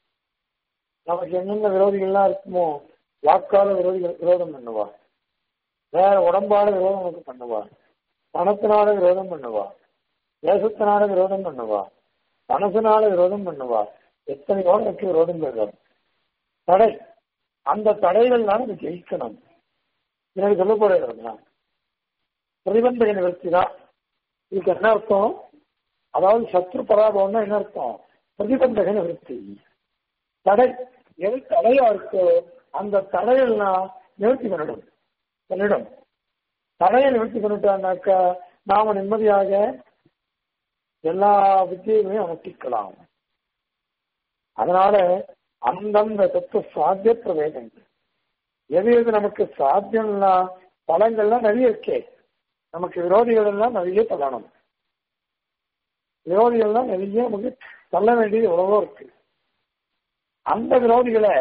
நமக்கு என்னென்ன விரோதிகள்லாம் இருக்குமோ வாக்கால விரோதிகள் விரோதம் பண்ணுவா வேற உடம்பால விரோதம் நமக்கு பண்ணுவா பணத்தினால விரோதம் பண்ணுவா தேசத்தினால விரோதம் பண்ணுவா மனசனால விரோதம் பண்ணுவா எத்தனையோ எனக்கு விரோதம் பண்ணுவோம் தடை அந்த தடைகள்லாம் நம்ம ஜெயிக்கணும் எனக்கு சொல்ல போறேன் பிரதிபந்தக நிவர்த்தி தான் இதுக்கு என்ன அர்த்தம் அதாவது சத்ரு பராபவம்னா என்ன அர்த்தம் பிரதிபந்தக நிவர்த்தி தடை எது தடையா இருக்கோ அந்த தடையெல்லாம் நிவர்த்தி பண்ணிடும் பண்ணிடும் தடையை நிவர்த்தி பண்ணிட்டான்னாக்கா நாம நிம்மதியாக எல்லா வித்தியுமே அனுஷ்டிக்கலாம் அதனால அந்தந்த தத்துவ சாத்திய பிரவேதங்கள் எது எது நமக்கு சாத்தியம்னா பலங்கள்லாம் நிறைய இருக்கே நமக்கு விரோதிகள் எல்லாம் நிறைய தள்ளணும் விரோதிகள் எல்லாம் நிறைய நமக்கு தள்ள வேண்டியது எவ்வளவோ இருக்கு அந்த விரோதிகளை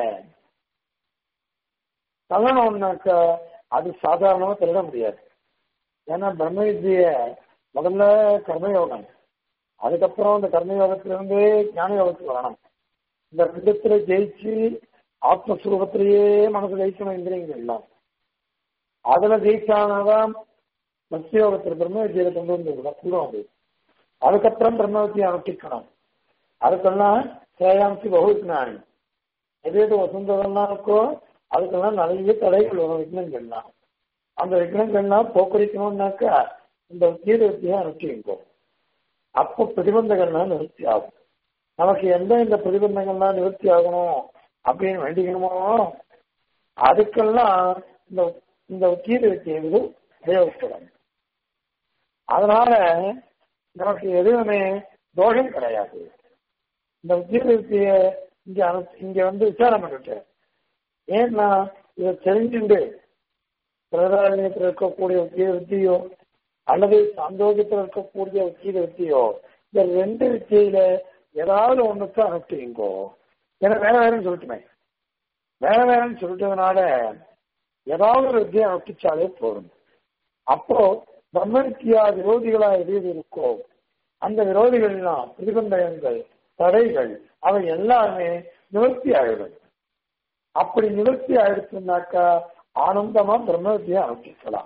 தள்ளணும்னாக்கா அது சாதாரணமா திருட முடியாது ஏன்னா பிரம்ம வித்திய முதல்ல கர்மயோகம் அதுக்கப்புறம் இந்த கர்மயோகத்திலிருந்து ஞான யோகத்துக்கு வரணும் இந்த ரெண்டுத்துல ஜெயிச்சு ஆத்மஸ்வரூபத்திலேயே மனசு ஜெயிக்கணும் இந்திரியங்கள் எல்லாம் அதுல ஜெயிச்சானாதான் பக்தியோகத்தில் பிரம்ம வித்தியில கொண்டு வந்து விடும் அது அதுக்கப்புறம் பிரம்ம வித்தியை அனுஷ்டிக்கணும் அதுக்கெல்லாம் சேயாம்சி பகுத்னானி எது எது வசந்ததெல்லாம் இருக்கோ அதுக்கெல்லாம் நிறைய தடைகள் வரும் விக்னங்கள்லாம் அந்த விக்னங்கள்லாம் போக்குறிக்கணும்னாக்கா இந்த கீத வித்தியை அனுஷ்டிக்கும் அப்போ பிரதிபந்தகள்லாம் நிறுத்தி ஆகும் நமக்கு எந்த இந்த பிரதிபந்தங்கள்லாம் நிவர்த்தி ஆகணும் அப்படின்னு வேண்டிக்கணுமோ அதுக்கெல்லாம் இந்த இந்த உத்தீத வித்தியை உபயோகிக்கலாம் அதனால நமக்கு எதுவுமே தோஷம் கிடையாது இந்த உத்தீத வித்திய இங்க அனு- இங்க வந்து விசாரம் பண்ணிட்டு ஏன்னா இதை தெரிஞ்சுண்டு பிரதானியத்தில் இருக்கக்கூடிய உத்திய வித்தியோ அல்லது சந்தோகத்தில் இருக்கக்கூடிய உத்திய வித்தியோ இந்த ரெண்டு வித்தியில ஏதாவது ஒண்ணுக்கு அனுப்பிங்கோ ஏன்னா வேற வேறன்னு சொல்லட்டுமே வேற வேறன்னு சொல்லிட்டதுனால ஏதாவது ஒரு வித்தியை அனுப்பிச்சாலே போதும் அப்போ பிரம்ம வித்தியா விரோதிகளா எது எது இருக்கோ அந்த விரோதிகள்லாம் பிரதிபந்தகங்கள் தடைகள் அவை எல்லாமே நிவர்த்தி ஆகிடும் அப்படி நிவர்த்தி ஆயிடுச்சுனாக்கா ஆனந்தமா பிரம்ம வித்தியை அனுப்பிக்கலாம்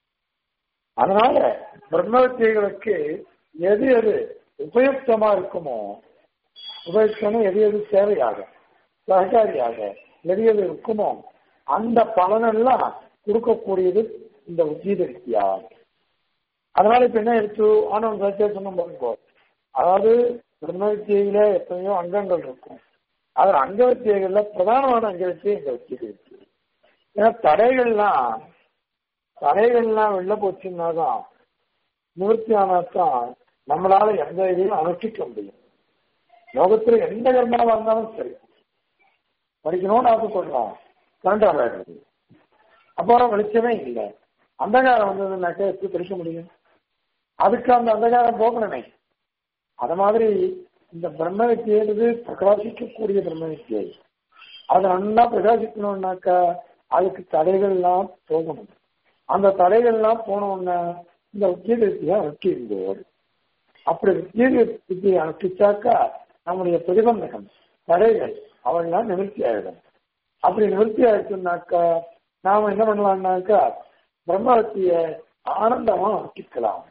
அதனால பிரம்ம வித்தியைகளுக்கு எது எது உபயுக்தமா இருக்குமோ உபயுக்தம் எது எது தேவையாக சககாரியாக எது எது இருக்குமோ அந்த பலனெல்லாம் கொடுக்கக்கூடியது இந்த உஜீத வித்தியா அதனால இப்ப என்ன எடுத்து ஆனவன் சத்தியா சொன்ன பாருங்க அதாவது பிரம்ம வித்தியில எத்தனையோ அங்கங்கள் இருக்கும் அதுல அங்க வித்தியைகள்ல பிரதானமான அங்க வித்தியை இந்த உஜீத வித்தியை ஏன்னா தடைகள்லாம் தடைகள்லாம் வெளில போச்சுன்னாதான் நிவர்த்தி ஆனாதான் நம்மளால எந்த இதையும் அனுஷ்டிக்க முடியும் லோகத்துல எந்த கர்மாவா இருந்தாலும் சரி படிக்கணும்னு ஆசைப்படுறோம் கரண்ட் ஆகாது அப்புறம் வெளிச்சமே இல்லை அந்தகாரம் வந்ததுனாக்க எப்படி படிக்க முடியும் அதுக்கு அந்த அந்தகாரம் போகணுமே அது மாதிரி இந்த பிரம்ம வித்தியது பிரகாசிக்கக்கூடிய பிரம்ம வித்தியை அது நல்லா பிரகாசிக்கணும்னாக்கா அதுக்கு தடைகள்லாம் போகணும் அந்த தடைகள்லாம் போனோம்னா இந்த உத்தியோக வித்தியை அனுப்பிடுவோம் அப்படி உத்தியோக வித்தியை அனுப்பிச்சாக்கா நம்முடைய பிரதிபந்தகம் தடைகள் அவெல்லாம் நிவர்த்தி ஆயிடும் அப்படி நிவர்த்தி ஆயிடுச்சுனாக்கா நாம என்ன பண்ணலாம்னாக்கா பிரம்மத்திய ஆனந்தமா அனுப்பிக்கலாம்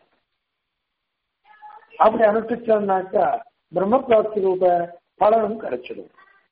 அப்படி அனுப்பிச்சோம்னாக்கா பிரம்ம பிராப்தி ரூப பலனும் கிடைச்சிடும்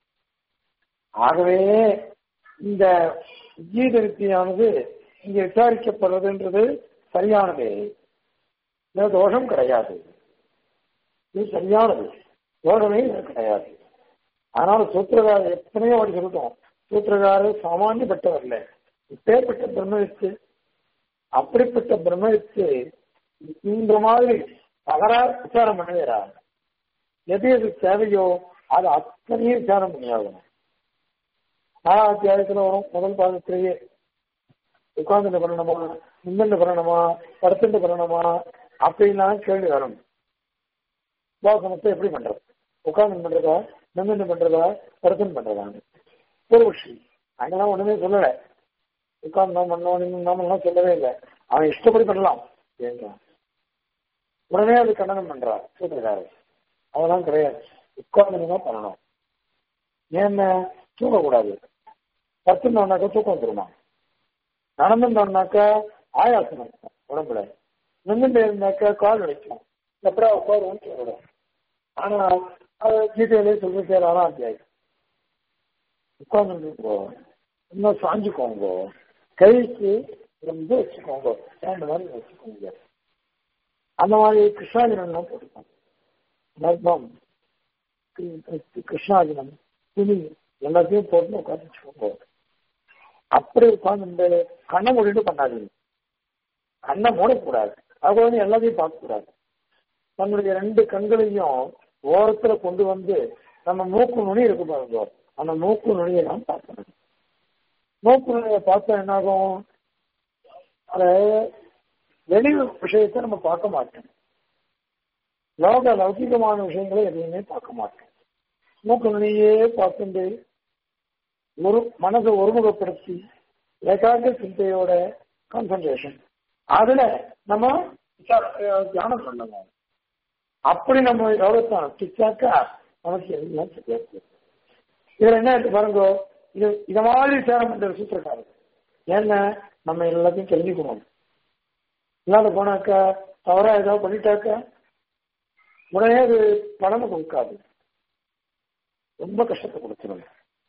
ஆகவே இந்த கீத வித்தியானது இங்க விசாரிக்கப்படுறதுன்றது சரியானதே இதுல தோஷம் கிடையாது இது சரியானது தோஷமே இது கிடையாது அதனால சூத்திரகாரர் எத்தனையோ வாட்டி சொல்லிட்டோம் சூத்திரகாரர் சாமானியப்பட்டவர் இல்லை இப்பேற்பட்ட பிரம்மவித்து அப்படிப்பட்ட பிரம்மவித்து இந்த மாதிரி தகராறு விசாரம் பண்ணுகிறார் எது எது தேவையோ அது அத்தனையும் விசாரம் பண்ணியாகணும் நாலாம் அத்தியாயத்துல வரும் முதல் பாதத்திலேயே உட்கார்ந்து பண்ணணுமா நின்று பண்ணணுமா படுத்துட்டு பண்ணணுமா அப்படின்லாம் கேள்வி வரும் உபாசனத்தை எப்படி பண்றது உட்கார்ந்து பண்றதா நின்று பண்றதா படுத்துன்னு பண்றதான்னு ஒரு விஷயம் அங்கெல்லாம் ஒண்ணுமே சொல்லல உட்கார்ந்து பண்ணோம் நின்று நாமெல்லாம் சொல்லவே இல்லை அவன் இஷ்டப்படி பண்ணலாம் ஏன்றான் உடனே அது கண்டனம் பண்றார் சூத்திரக்காரர் அதெல்லாம் கிடையாது உட்கார்ந்து தான் பண்ணணும் ஏன்னா தூங்கக்கூடாது பத்துனோம்னாக்கா தூக்கம் வந்துருமா நடந்துட்டோம்னாக்கா ஆயாசம் இருக்கும் உடம்புல நின்றுட்டு இருந்தாக்கா கால் வலிக்கும் எப்படா உட்காருவோம் சொல்லணும் ஆனா அது கீதையிலே சொல்லி சேராலாம் அத்தியாயம் உட்கார்ந்து இன்னும் சாஞ்சுக்கோங்க கைக்கு ரொம்ப வச்சுக்கோங்க ஸ்டாண்ட் மாதிரி வச்சுக்கோங்க அந்த மாதிரி கிருஷ்ணாஜனம் போட்டுக்கோங்க நர்மம் கிருஷ்ணாஜனம் துணி எல்லாத்தையும் போட்டு உட்காந்து வச்சுக்கோங்க அப்படி உட்காந்து கண்ணை மூடிட்டு பண்ணாதீங்க கண்ணை மூடக்கூடாது அது வந்து எல்லாத்தையும் பார்க்கக்கூடாது நம்மளுடைய ரெண்டு கண்களையும் ஓரத்துல கொண்டு வந்து நம்ம மூக்கு நுனி இருக்கு பாருங்க அந்த மூக்கு நுனியை தான் பார்க்கணும் மூக்கு நுனியை பார்த்தா என்னாகும் அத வெளி விஷயத்தை நம்ம பார்க்க மாட்டோம் லோக லௌகிகமான விஷயங்களை எதையுமே பார்க்க மாட்டோம் மூக்கு நுனியே பார்த்துட்டு ஒரு மனதை ஒருமுகப்படுத்தி ஏகாந்த சிந்தையோட கான்சன்ட்ரேஷன் அதுல நம்ம தியானம் பண்ணணும் அப்படி நம்ம யோகத்தை அனுப்பிச்சாக்கா நமக்கு எல்லாம் சரியா போகும் இதுல என்ன இருக்கு பாருங்க இது இத மாதிரி சேரம் பண்ற சூத்திரக்காரர் ஏன்னா நம்ம எல்லாத்தையும் தெரிஞ்சுக்கணும் இல்லாத போனாக்கா தவறா ஏதாவது பண்ணிட்டாக்கா உடனே அது பலனை கொடுக்காது ரொம்ப கஷ்டத்தை கொடுத்துரும்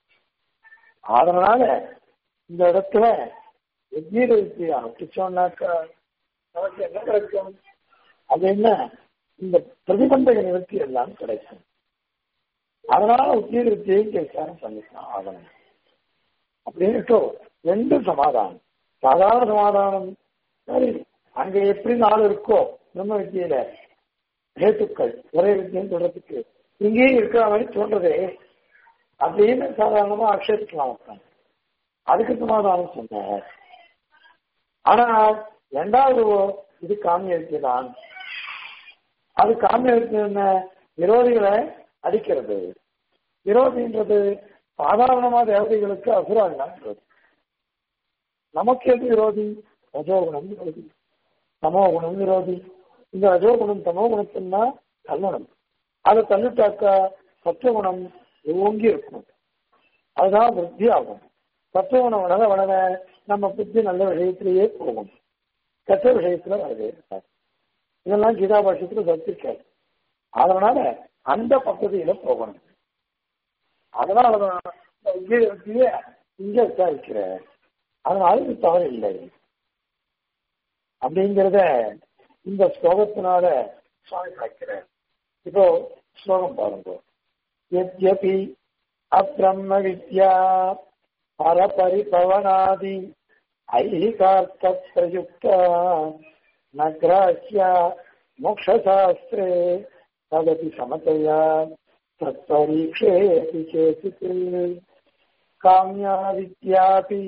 அதனால இந்த இடத்துல எவ்வீர வித்தியை அனுப்பிச்சோம்னாக்கா நமக்கு என்ன கிடைக்கும் அது என்ன இந்த பிரதிபந்தக நிவர்த்தி எல்லாம் கிடைக்கும் அதனால உத்தியோக வித்தியையும் விசாரம் பண்ணிக்கலாம் ஆகணும் அப்படின்னுட்டு ரெண்டு சமாதானம் சாதாரண சமாதானம் சரி அங்க எப்படி நாள் இருக்கோ பிரம்ம வித்தியில ஹேத்துக்கள் ஒரே வித்தியம் சொல்றதுக்கு இங்கேயும் இருக்கிற மாதிரி தோன்றதே அப்படின்னு சாதாரணமா ஆட்சேபிக்கலாம் உட்காந்து. அதுக்கு சமாதானம் சொன்னார் ஆனா ரெண்டாவது இது காமிய தான் அது காமிய என்ன விரோதிகளை அடிக்கிறது விரோதின்றது சாதாரணமா தேவதைகளுக்கு அசுராங்கிறது நமக்கு எது விரோதி ரஜோகுணம் விரோதி தமோகுணம் விரோதி இந்த ரஜோகுணம் தமோகுணத்தின்னா தள்ளணும் அதை தள்ளிட்டாக்கா சத்துவகுணம் ஓங்கி இருக்கும் அதுதான் விருத்தி ஆகும் சத்துவகுணம் வளர வளர நம்ம புத்தி நல்ல விஷயத்திலேயே போகும் கெட்ட விஷயத்துல வரவே இருக்காது இதெல்லாம் கீதா பாஷத்துல சத்திருக்காரு அதனால அந்த பக்கத்தில போகணும் அதனாலதான் இந்த விஜயத்திலேயே இங்க விசாரிக்கிறேன் அதனால இது தவறு இல்லை அப்படிங்கிறத இந்த ஸ்லோகத்தினால சுவாமி காய்க்கிறார் இப்போ ஸ்லோகம் பாருங்க यद्यपि अब्रह्म विद्या परपरिपवनादि ऐहिकार्थप्रयुक्ता न ग्राह्या मोक्षशास्त्रे तदपि समतया तत्परीक्षेऽपि चेतित् काम्या विद्यापि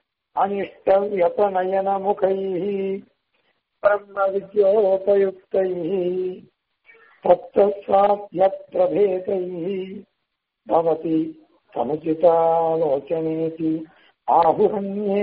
अनिष्टव्यपनयनमुखैः ब्रह्मविद्योपयुक्तैः तत्त्वस्वाभ्यप्रभेदैः भवति समुचितालोचनेति आहुरण्ये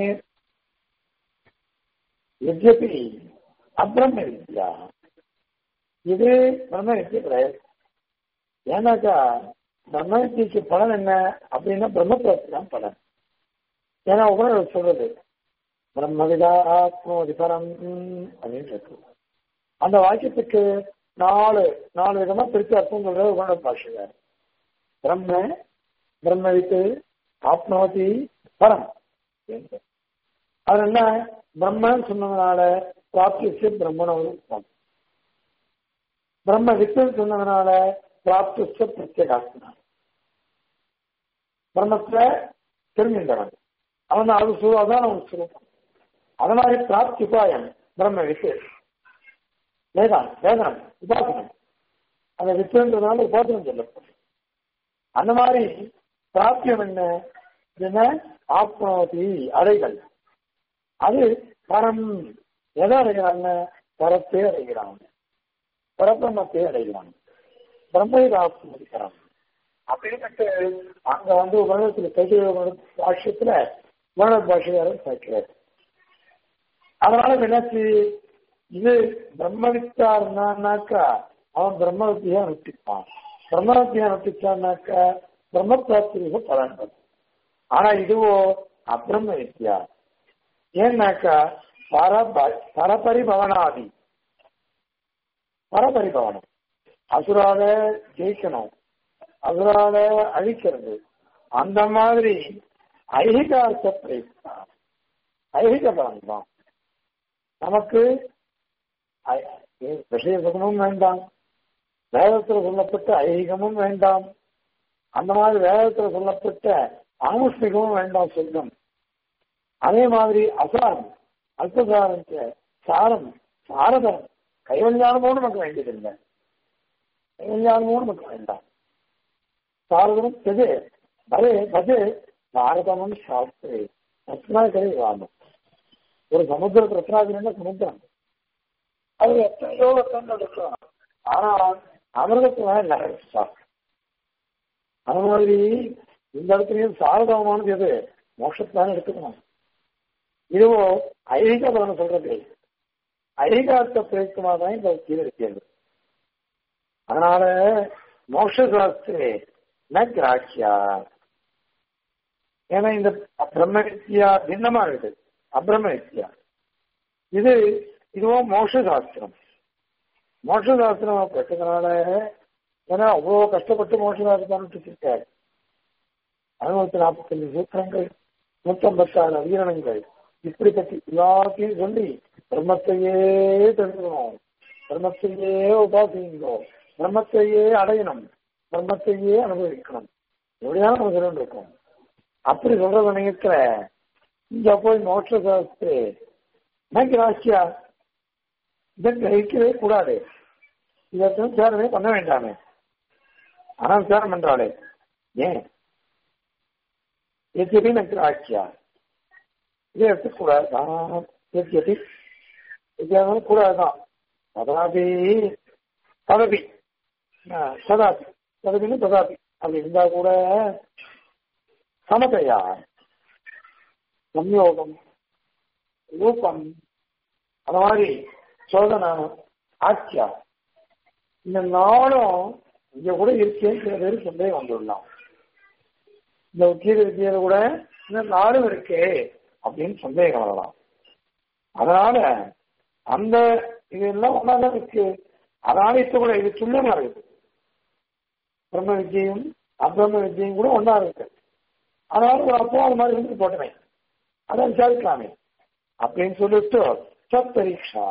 यद्यपि அப்ரம்ம வித்யா இது பிரம்ம வித்யா கிடையாது ஏன்னாக்கா பிரம்ம வித்தியக்கு பலன் என்ன அப்படின்னா பிரம்ம பிராப்தி தான் பலன் ஏன்னா உபநிடல் சொல்றது பிரம்மவிதா ஆத்மோதி பரம் அப்படின்னு இருக்கு அந்த வாக்கியத்துக்கு நாலு நாலு விதமா பிரித்து அர்த்தம் சொல்றது உபநிட பாஷையில பிரம்ம பிரம்மவித்து ஆத்மவதி பரம் அது என்ன பிரம்மன்னு சொன்னதுனால பிராப்திச்சு பிரம்மணம் பிரம்ம வித்துன்னு சொன்னதுனால பிராப்திச்ச பிரத்யேகாத்மா பிரம்மத்துல தெரிஞ்சின்றவன் அவன் அது சு அதான் அவன் சுரூபம் அது மாதிரி பிராப்தி உபாயம் பிரம்ம வித்து வேதான் வேதனம் உபாசனம் அந்த வித்துன்றதுனால உபாசனம் சொல்லப்படும் அந்த மாதிரி பிராப்தியம் என்ன என்ன ஆத்மாவதி அடைகள் அது பரம் எதை அடைகிறாங்க பரத்தை அடைகிறான் பரபிரம்மத்தை அடைகிறான் பிரம்மயுதாத்மதிக்கிறான் அப்படின்னுட்டு அங்க வந்து உலகத்துல கைது பாஷ்யத்துல உலக பாஷையாளர் சேர்க்கிறார் அதனால என்னாச்சு இது பிரம்மவித்தா இருந்தான்னாக்கா அவன் பிரம்மவித்தியா அனுப்பிப்பான் பிரம்மவித்தியா அனுப்பிச்சான்னாக்கா பிரம்ம பிராப்திக பலன் ஆனா இதுவோ அப்பிரம்ம வித்யா ஏன்னாக்கா பர பரபரிபவனாதி பரபரிபவனம் அசுரால ஜெயிக்கணும் அசுரால அழிக்கிறது அந்த மாதிரி ஐகிகார்த்த பிரயுக்தா ஐகிக பலன் தான் நமக்கு விஷய சுகமும் வேண்டாம் வேதத்தில் சொல்லப்பட்ட ஐகிகமும் வேண்டாம் அந்த மாதிரி வேதத்தில் சொல்லப்பட்ட ஆமுஷ்மிகமும் வேண்டாம் சொர்க்கம் அதே மாதிரி அசாரம் அல்பசாரம் சாரம் சாரதம் கைவல்யானமும் நமக்கு வேண்டியதில்லை கைவல்யானமும் நமக்கு வேண்டாம் சாரதம் எது பலே பது பாரதமும் சாஸ்திரே ரத்னாகரை வாமம் ஒரு சமுத்திர ரத்னாகரன்னா சமுத்திரம் அது எத்தனையோ ரத்தங்கள் இருக்கலாம் ஆனா அமிர்தத்துல நிறைய சாஸ்திரம் அது மாதிரி இந்த இடத்துலயும் சாரதமானது எது மோட்சத்தானே எடுத்துக்கணும் இதுவோ ஐகிக பலன் சொல்றது ஐகார்த்த பிரயுக்தமாக தான் இந்த கீழே இருக்கிறது அதனால மோட்ச சாஸ்திரே ந கிராக்கியா ஏன்னா இந்த பிரம்ம வித்யா பின்னமா இருக்கு அப்பிரம வித்யா இது இதுவும் மோட்ச சாஸ்திரம் மோட்ச சாஸ்திரம் பெற்றதுனால ஏன்னா அவ்வளோ கஷ்டப்பட்டு மோட்ச சாஸ்திரம் இருக்காரு அறுநூத்தி நாற்பத்தஞ்சு சூத்திரங்கள் நூற்றம்பத்தாறு அதிகரணங்கள் இப்படிப்பட்ட எல்லாத்தையும் சொல்லி பிரம்மத்தையே தெரிஞ்சுக்கணும் பிரம்மத்தையே உபாசிக்கணும் பிரம்மத்தையே அடையணும் பிரம்மத்தையே அனுபவிக்கணும் எப்படியாவது நம்ம சொல்லிட்டு இருக்கோம் அப்படி சொல்ற சமயத்துல இங்க போய் மோட்ச சாஸ்திரி எனக்கு ராசியா இதை கிரகிக்கவே கூடாது இதற்கு விசாரமே பண்ண வேண்டாமே ஆனா விசாரம் பண்றாளே ஏன் எத்தியபி எனக்கு ராசியா இதை எடுத்துக்கூடாது எத்தியபி இது கூடாதுதான் அதாபி ததபி சதாபி ததபின்னு ததாபி அப்படி இருந்தா கூட சமதையா சம்யோகம் ரூபம் அந்த மாதிரி சோதனம் ஆட்சியா இந்த நாளும் இங்க கூட இருக்கேன்னு சில பேர் சந்தேகம் வந்துடலாம் இந்த உத்தியோக வித்தியில கூட இந்த நாளும் இருக்கே அப்படின்னு சந்தேகம் வரலாம் அதனால அந்த இதெல்லாம் ஒன்னாதான் இருக்கு அதனால இப்ப கூட இது துல்லியமா இருக்குது பிரம்ம வித்தியும் அபிரம்ம வித்தியும் கூட ஒன்னா இருக்கு அதனால அப்போ அது மாதிரி வந்து போட்டமே அதை விசாரிக்கலாமே அப்படின்னு சொல்லிட்டு சத் பரீட்சா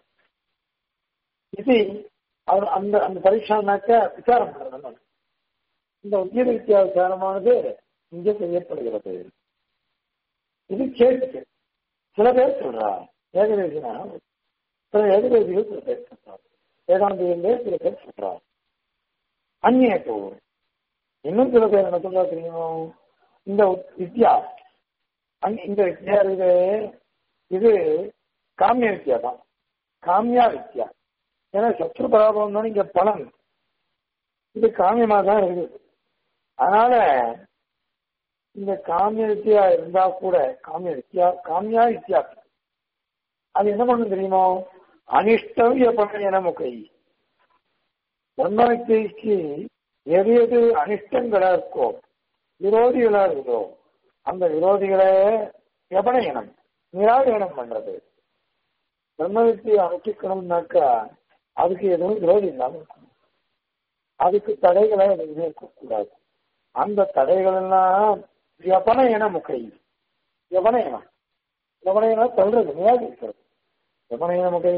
இது அந்த அந்த பரீட்சானாக்க விசாரம் பண்றது இந்த உத்தியோக வித்தியா விசாரமானது இங்கே செய்யப்படுகிறது இது கேட்டு சில பேர் சொல்றா ஏகதேசினா சில ஏகதேசிகள் சில பேர் சொல்றார் வேதாந்திகளே சில பேர் சொல்றார் அந்நியத்தோ இன்னும் சில பேர் என்ன சொல்றா தெரியுமோ இந்த வித்யா இந்த வித்யா இது இது காமிய வித்யா தான் காமியா வித்யா ஏன்னா சத்ரு பராபவம்னு இங்க பலன் இது காமியமா தான் இருக்குது அதனால இந்த காமிய வித்தியா இருந்தா கூட காமிய வித்தியா காமியா வித்தியா அது என்ன பண்ணும் தெரியுமோ அனிஷ்டம் பண்ண முகை பிரம்மவித்தியைக்கு எது எது அனிஷ்டங்களா இருக்கோ விரோதிகளா இருக்குதோ அந்த விரோதிகளை எபனயனம் நிராகரணம் பண்றது பிரம்மவித்தியை அனுஷ்டிக்கணும்னாக்கா அதுக்கு எதுவும் விரோதி இல்லாம இருக்கணும் அதுக்கு தடைகளை எதுவுமே இருக்கக்கூடாது அந்த தடைகள் எல்லாம் எபனயன முகை எபனயனம் எபனயனம் சொல்றது நிராகரிக்கிறது எபனயன முகை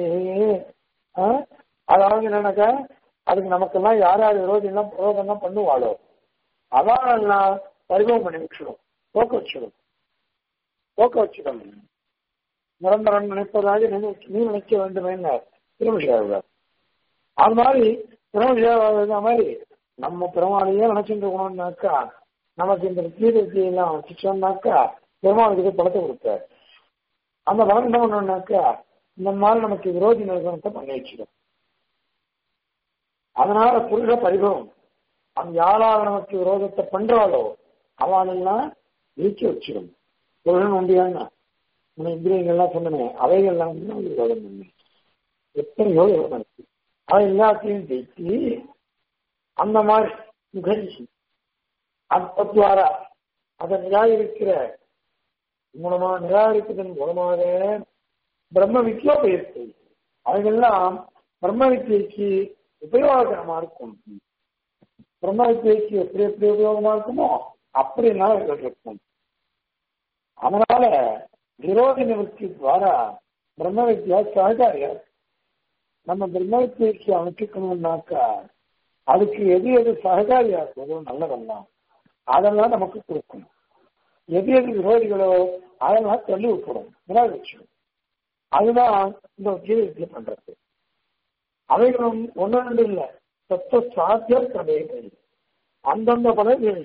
அதாவது என்னன்னாக்கா அதுக்கு நமக்கெல்லாம் யார் யார் விரோதி எல்லாம் புரோகம்லாம் பண்ணுவாளோ அதான் பரிபவம் பண்ணி வச்சிடும் போக்க வச்சிடும் போக்க வச்சிடும் நிரந்தரம் நினைப்பதாக நினை நீ நினைக்க வேண்டும் என்ன திருமஷியார் அது மாதிரி திருமஷியாவது மாதிரி நம்ம பெருமாளையே நினைச்சுட்டு இருக்கணும்னாக்கா நமக்கு இந்த கீழத்தியெல்லாம் வச்சுட்டோம்னாக்கா பெருமாளுக்கு பழத்தை கொடுத்தார் அந்த பலம் என்ன பண்ணோம்னாக்கா இந்த மாதிரி நமக்கு விரோதி நிறுவனத்தை பண்ணி வச்சிடும் அதனால புருஷ பரிபவம் அவன் யாரால நமக்கு விரோதத்தை பண்றாளோ அவனெல்லாம் நீக்கி வச்சிடும் புருஷன் உண்டியான்னா நம்ம இந்திரியங்கள்லாம் சொன்னேன் அவைகள்லாம் வந்து நமக்கு விரோதம் பண்ணி எத்தனையோ விரோதம் இருக்கு அவை எல்லாத்தையும் ஜெயிச்சு அந்த மாதிரி முகர்ஜி அத்வாரா அதை நிராகரிக்கிற மூலமா நிராகரிப்பதன் மூலமாக பிரம்ம வித்யா பயிற்சி அவைகள்லாம் பிரம்ம வித்தியைக்கு உபயோகரமா இருக்கும் பிரம்ம வித்தியைக்கு எப்படி எப்படி உபயோகமா இருக்குமோ அப்படின்னா இருக்கும் அதனால விரோதி நிவர்த்தி துவாரா பிரம்ம வித்யா சககாரியா நம்ம பிரம்ம வித்தியைக்கு அனுப்பிக்கணும்னாக்கா அதுக்கு எது எது சககாரியா இருக்கிறதோ நல்லதெல்லாம் அதெல்லாம் நமக்கு கொடுக்கணும் எது எது விரோதிகளோ அதெல்லாம் தள்ளி விட்டுடும் நிராகரிச்சிடும் அதுதான் இந்த ஜீவிதத்தில் பண்றது அவைகளும் ஒன்று ரெண்டு இல்லை சத்த சாத்திய கதைகள் அந்தந்த பலன்கள்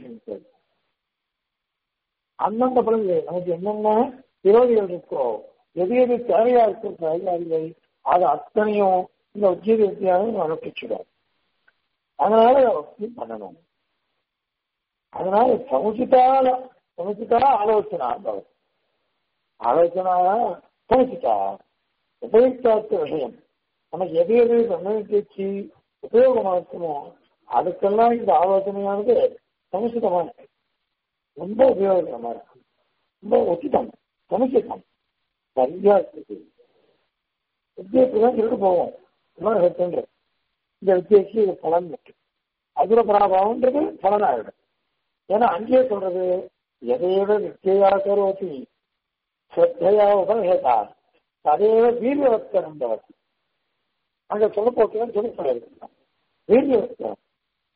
அந்தந்த பலன்கள் நமக்கு என்னென்ன விரோதிகள் இருக்கோ எது எது தேவையா இருக்கோ தேவையாதிகள் அது அத்தனையும் இந்த உஜ்ஜீவியத்தையாக அனுப்பிச்சிடும் அதனால பண்ணணும் அதனால சமுச்சிதால சமுச்சிதா ஆலோசனா பவத் ஆலோசனா சமுச்சிதா உபயுக்தாத்த விஷயம் நமக்கு எது எது சமயத்திற்கு உபயோகமா இருக்குமோ அதுக்கெல்லாம் இந்த ஆலோசனையானது சமுச்சிதமா இருக்கு ரொம்ப உபயோகமா இருக்கு ரொம்ப உச்சிதம் சமுச்சிதம் சரியா இருக்கு வித்தியத்துதான் சொல்லிட்டு போவோம் உலகத்துன்ற இந்த வித்தியக்கு இது பலன் இருக்கு அசுர பராபாவம்ன்றது பலனாயிடும் ஏன்னா அங்கேயே சொல்றது எதையவ வித்தியா கரோதி ஸ்ரத்தையா உபநேதா ததேவ வீரியவத்தனம் பவதி அங்க சொல்ல போக்குன்னு சொல்லி சொல்லியிருக்காங்க வீரியவத்தனம்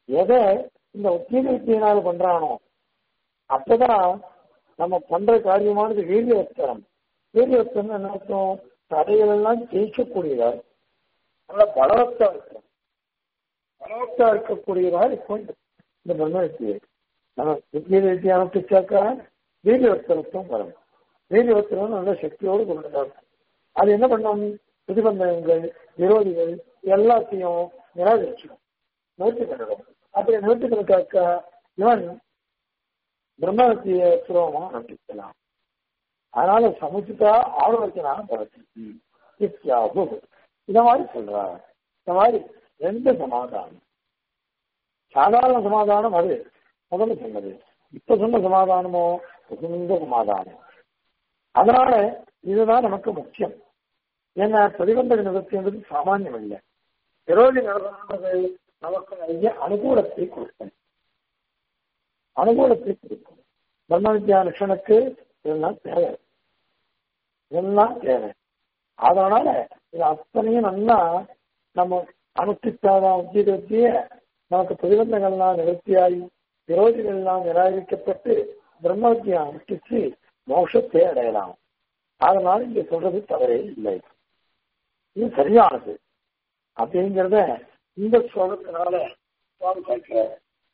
எதை இந்த உத்தீவிரத்தினால பண்றானோ அப்பதான் நம்ம பண்ற காரியமானது வீரியவஸ்தரம் வீரியவஸ்தரம் என்ன அர்த்தம் தடைகள் எல்லாம் ஜெயிக்கக்கூடியதா நல்ல பலவத்தா இருக்கும் பலவத்தா இருக்கக்கூடியதா இருக்கும் இந்த பிரம்மவித்தியை நம்ம வித்தியை அனுப்பிச்சாக்கா வீரியவஸ்தரத்தும் வரும் வீரியவஸ்தரம் நல்ல சக்தியோடு கொண்டதா இருக்கும் அது என்ன பண்ணும் பிரதிபந்தகங்கள் விரோதிகள் எல்லாத்தையும் நிராகரிச்சிடும் நிறுத்தி பண்ணிடும் அப்படி நிறுத்தி பண்ணிட்டாக்க இவன் பிரம்மத்திய சுலபமா நம்பிக்கலாம் அதனால சமுச்சிதா ஆலோசனான பரத்தி இத்தியாகு இந்த மாதிரி சொல்றார் இந்த மாதிரி ரெண்டு சமாதானம் சாதாரண சமாதானம் அது முதல்ல சொன்னது இப்ப சொன்ன சமாதானமோ உகுந்த சமாதானம் அதனால இதுதான் நமக்கு முக்கியம் ஏன்னா பிரதிபந்தக நிவர்த்தின்றது சாமானியம் இல்லை விரோதி நிலவரமானது நமக்கு நிறைய அனுகூலத்தை கொடுக்கும் அனுகூலத்தை கொடுக்கும் பிரம்ம வித்யா லட்சணுக்கு இதெல்லாம் தேவை இதெல்லாம் தேவை அதனால இது அத்தனையும் நல்லா நம்ம அனுஷ்டித்தாதான் உத்தியோகத்தைய நமக்கு பிரதிபந்தங்கள்லாம் நிவர்த்தியாகி விரோதிகள்லாம் நிராகரிக்கப்பட்டு பிரம்ம வித்யா அனுஷ்டிச்சு மோட்சத்தை அடையலாம் அதனால இங்க சொல்றது தவறே இல்லை இது சரியானது அப்படிங்கிறத இந்த ஸ்லோகத்தினால சுவாமி கேட்கிறார்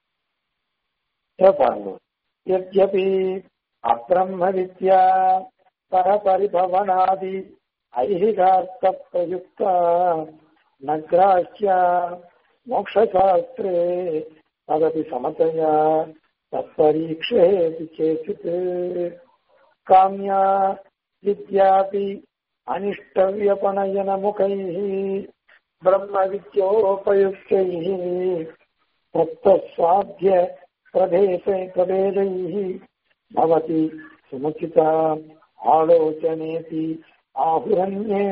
பாருங்க यद्यपि अब्रह्म विद्या परपरिभवनादि ऐहिकार्थप्रयुक्ता न ग्राह्या मोक्षशास्त्रे तदपि समतया तत्परीक्षेति चेचित् काम्या विद्यापि अनिष्टव्यपनयनमुखैः ब्रह्मविद्योपयुक्तैः तत्तस्वाद्य प्रभेदे प्रभेदैः भवति सुमुचिता आलोचनेति आहुरन्ये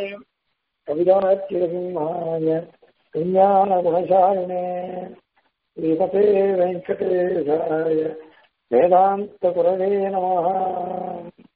कविदाचिरसिंहाय कल्याणगुणशालिने श्रीमते वेङ्कटेशाय वेदान्तगुरवे नमः